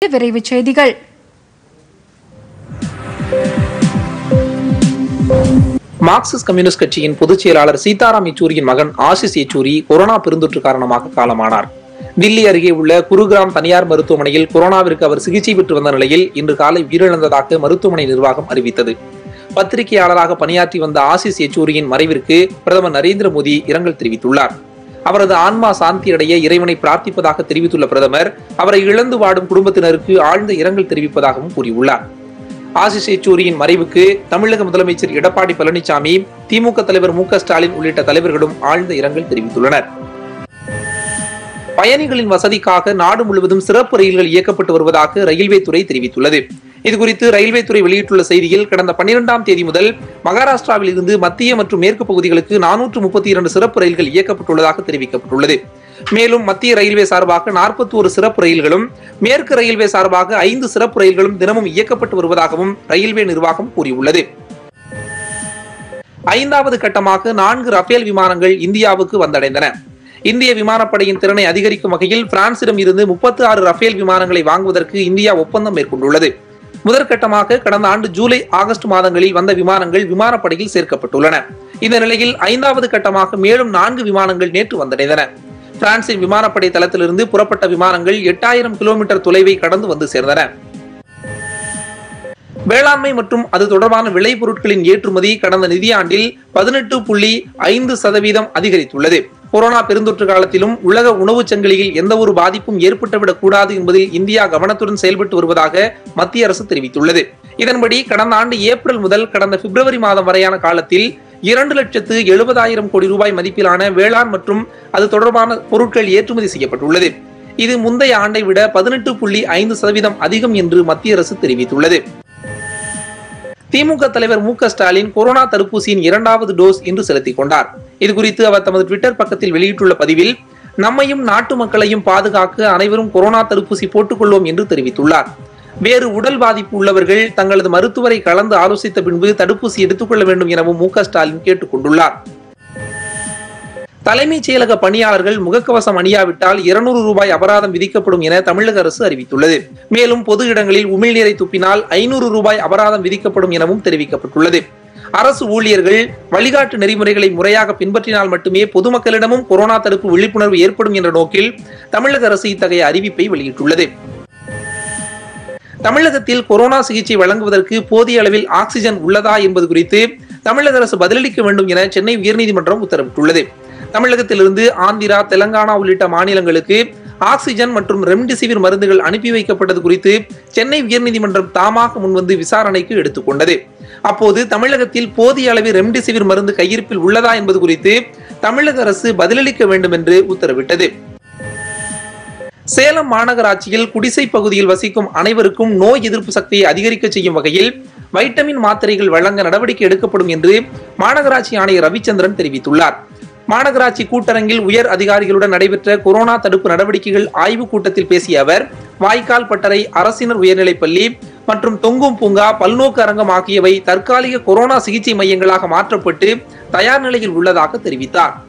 விரைவுச் செய்திகள் Marxist communist கட்சியின் பொதுச் செயலாளர் சீதாராம் யெச்சூரியின் மகன் ஆசிஸ் யெச்சூரி கொரோனா பெருந்தொற்று காரணமாக காலமானார் தில்லி அருகே உள்ள குருகிராம் தனியார் மருத்துவமனையில் கொரோனாவிற்கு அவர் சிகிச்சை பெற்று வந்த நிலையில் இன்று காலை உயிரிழந்ததாக மருத்துவமனை நிர்வாகம் அறிவித்தது பத்திரிகையாளராக பணியாற்றி வந்த ஆசிஸ் யெச்சூரியின் மறைவிற்கு பிரதமர் நரேந்திர மோடி இரங்கல் தெரிவித்துள்ளார் அவரது ஆன்மா சாந்தி அடைய இறைவனை பிரார்த்திப்பதாக தெரிவித்துள்ள பிரதமர் அவரை இழந்து வாடும் குடும்பத்தினருக்கு ஆழ்ந்த இரங்கல் தெரிவிப்பதாகவும் கூறியுள்ளார் ஆசிஷ் யெச்சூரியின் மறைவுக்கு தமிழக முதலமைச்சர் எடப்பாடி பழனிசாமி திமுக தலைவர் மு க ஸ்டாலின் உள்ளிட்ட தலைவர்களும் ஆழ்ந்த இரங்கல் தெரிவித்துள்ளனர் பயணிகளின் வசதிக்காக நாடு முழுவதும் சிறப்பு ரயில்கள் இயக்கப்பட்டு வருவதாக ரயில்வே துறை தெரிவித்துள்ளது இதுகுறித்து ரயில்வே துறை வெளியிட்டுள்ள செய்தியில் கடந்த பன்னிரெண்டாம் தேதி முதல் மகாராஷ்டிராவில் இருந்து மத்திய மற்றும் மேற்கு பகுதிகளுக்கு நானூற்று முப்பத்தி இரண்டு சிறப்பு ரயில்கள் இயக்கப்பட்டுள்ளதாக தெரிவிக்கப்பட்டுள்ளது மேலும் மத்திய ரயில்வே சார்பாக நாற்பத்தி சிறப்பு ரயில்களும் மேற்கு ரயில்வே சார்பாக ஐந்து சிறப்பு ரயில்களும் தினமும் இயக்கப்பட்டு வருவதாகவும் ரயில்வே நிர்வாகம் கூறியுள்ளது ஐந்தாவது கட்டமாக நான்கு ரஃபேல் விமானங்கள் இந்தியாவுக்கு வந்தடைந்தன இந்திய விமானப்படையின் திறனை அதிகரிக்கும் வகையில் பிரான்சிடம் இருந்து முப்பத்தி ஆறு ரஃபேல் விமானங்களை வாங்குவதற்கு இந்தியா ஒப்பந்தம் மேற்கொண்டுள்ளது முதற்கட்டமாக கடந்த ஆண்டு ஜூலை ஆகஸ்ட் மாதங்களில் வந்த விமானங்கள் விமானப்படையில் சேர்க்கப்பட்டுள்ளன இந்த நிலையில் ஐந்தாவது கட்டமாக மேலும் நான்கு விமானங்கள் நேற்று வந்தடைந்தன பிரான்சின் விமானப்படை தளத்திலிருந்து புறப்பட்ட விமானங்கள் எட்டாயிரம் கிலோமீட்டர் தொலைவை கடந்து வந்து சேர்ந்தன வேளாண்மை மற்றும் அது தொடர்பான விளைபொருட்களின் ஏற்றுமதி கடந்த நிதியாண்டில் பதினெட்டு புள்ளி ஐந்து சதவீதம் அதிகரித்துள்ளது கொரோனா பெருந்தொற்று காலத்திலும் உலக உணவுச் சங்கிலியில் எந்த ஒரு பாதிப்பும் ஏற்பட்டுவிடக் கூடாது என்பதில் இந்தியா கவனத்துடன் செயல்பட்டு வருவதாக மத்திய அரசு தெரிவித்துள்ளது இதன்படி கடந்த ஆண்டு ஏப்ரல் முதல் கடந்த பிப்ரவரி மாதம் வரையான காலத்தில் இரண்டு லட்சத்து எழுபதாயிரம் கோடி ரூபாய் மதிப்பிலான வேளாண் மற்றும் அது தொடர்பான பொருட்கள் ஏற்றுமதி செய்யப்பட்டுள்ளது இது முந்தைய ஆண்டை விட பதினெட்டு புள்ளி ஐந்து சதவீதம் அதிகம் என்று மத்திய அரசு தெரிவித்துள்ளது திமுக தலைவர் மு க ஸ்டாலின் கொரோனா தடுப்பூசியின் இரண்டாவது டோஸ் இன்று செலுத்திக் கொண்டார் இதுகுறித்து அவர் தமது ட்விட்டர் பக்கத்தில் வெளியிட்டுள்ள பதிவில் நம்மையும் நாட்டு மக்களையும் பாதுகாக்க அனைவரும் கொரோனா தடுப்பூசி போட்டுக்கொள்வோம் என்று தெரிவித்துள்ளார் வேறு உடல் பாதிப்பு உள்ளவர்கள் தங்களது மருத்துவரை கலந்து ஆலோசித்த பின்பு தடுப்பூசி எடுத்துக்கொள்ள வேண்டும் எனவும் மு க ஸ்டாலின் கேட்டுக் கொண்டுள்ளார் தலைமைச் செயலக பணியாளர்கள் முகக்கவசம் அணியாவிட்டால் இருநூறு ரூபாய் அபராதம் விதிக்கப்படும் என தமிழக அரசு அறிவித்துள்ளது மேலும் பொது இடங்களில் உமிழ்நீரை துப்பினால் ஐநூறு ரூபாய் அபராதம் விதிக்கப்படும் எனவும் தெரிவிக்கப்பட்டுள்ளது அரசு ஊழியர்கள் வழிகாட்டு நெறிமுறைகளை முறையாக பின்பற்றினால் மட்டுமே பொதுமக்களிடமும் கொரோனா தடுப்பு விழிப்புணர்வு ஏற்படும் என்ற நோக்கில் தமிழக அரசு இத்தகைய அறிவிப்பை வெளியிட்டுள்ளது தமிழகத்தில் கொரோனா சிகிச்சை வழங்குவதற்கு போதிய அளவில் ஆக்சிஜன் உள்ளதா என்பது குறித்து தமிழக அரசு பதிலளிக்க வேண்டும் என சென்னை உயர்நீதிமன்றம் உத்தரவிட்டுள்ளது தமிழகத்திலிருந்து ஆந்திரா தெலங்கானா உள்ளிட்ட மாநிலங்களுக்கு ஆக்சிஜன் மற்றும் ரெம்டெசிவிர் மருந்துகள் அனுப்பி வைக்கப்பட்டது குறித்து சென்னை உயர்நீதிமன்றம் தாமாக முன்வந்து விசாரணைக்கு எடுத்துக்கொண்டது அப்போது தமிழகத்தில் போதிய அளவில் ரெம்டெசிவிர் மருந்து கையிருப்பில் உள்ளதா என்பது குறித்து தமிழக அரசு பதிலளிக்க வேண்டும் என்று உத்தரவிட்டது சேலம் மாநகராட்சியில் குடிசை பகுதியில் வசிக்கும் அனைவருக்கும் நோய் எதிர்ப்பு சக்தியை அதிகரிக்க செய்யும் வகையில் வைட்டமின் மாத்திரைகள் வழங்க நடவடிக்கை எடுக்கப்படும் என்று மாநகராட்சி ஆணையர் ரவிச்சந்திரன் தெரிவித்துள்ளார் மாநகராட்சி கூட்டரங்கில் உயர் அதிகாரிகளுடன் நடைபெற்ற கொரோனா தடுப்பு நடவடிக்கைகள் ஆய்வுக் கூட்டத்தில் பேசிய அவர் வாய்க்கால் பட்டறை அரசினர் உயர்நிலைப்பள்ளி மற்றும் தொங்கும் பூங்கா பல்நோக்கு அரங்கம் ஆகியவை தற்காலிக கொரோனா சிகிச்சை மையங்களாக மாற்றப்பட்டு தயார் நிலையில் உள்ளதாக தெரிவித்தார்